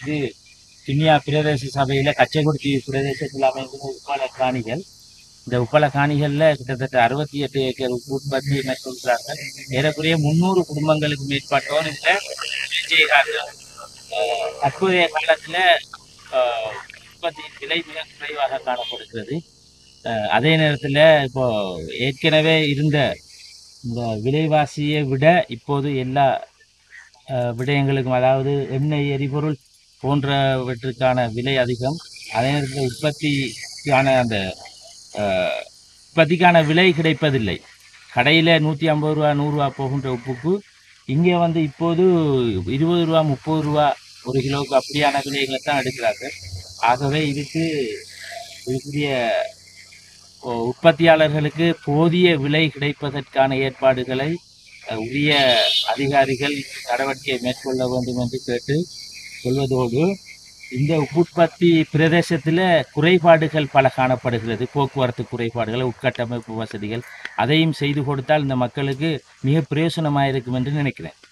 இது கிண்ணியா பிரதேச சபையில கச்சைக்குடி பிரதேசத்தில் அமைந்துள்ள உப்பால காணிகள் இந்த உப்பள காணிகள்ல கிட்டத்தட்ட அறுபத்தி எட்டு ஏக்கர் உப்பு உற்பத்தி மேற்கொள்கிறார்கள் ஏறக்குறைய முன்னூறு குடும்பங்களுக்கு மேற்பட்டோர் இதுல வேலை செய்கிறார்கள் அஹ் தற்போதைய காலத்துல அஹ், உற்பத்தியின் விலை மிக குறைவாக காணப்படுகிறது அஹ், அதே நேரத்துல இப்போ ஏற்கனவே இருந்த இந்த விலைவாசியை விட இப்போது எல்லா அஹ், விடயங்களுக்கும் அதாவது எண்ணெய் எரிபொருள் போன்றவற்றுக்கான விலை அதிகம் அதே நேரத்தில் உற்பத்திக்கான அந்த அஹ், உற்பத்திக்கான விலை கிடைப்பதில்லை கடையில் நூற்றி ஐம்பது ரூபா நூறுரூவா போகின்ற உப்புக்கு இங்கே வந்து இப்போது இருபது ரூபா முப்பது ரூபா ஒரு கிலோவுக்கு அப்படியான விலைகளை தான் எடுக்கிறார்கள் ஆகவே இதுக்கு இதுக்குரிய ஓ, உற்பத்தியாளர்களுக்கு போதிய விலை கிடைப்பதற்கான ஏற்பாடுகளை அஹ், உரிய அதிகாரிகள் நடவடிக்கை மேற்கொள்ள வேண்டும் என்று கேட்டு சொல்வதோடு இந்த உற்பத்தி பிரதேசத்தில் குறைபாடுகள் பல காணப்படுகிறது போக்குவரத்து குறைபாடுகள் உட்கட்டமைப்பு வசதிகள் அதையும் செய்து கொடுத்தால் இந்த மக்களுக்கு மிக பிரயோசனமாக இருக்கும் என்று நினைக்கிறேன்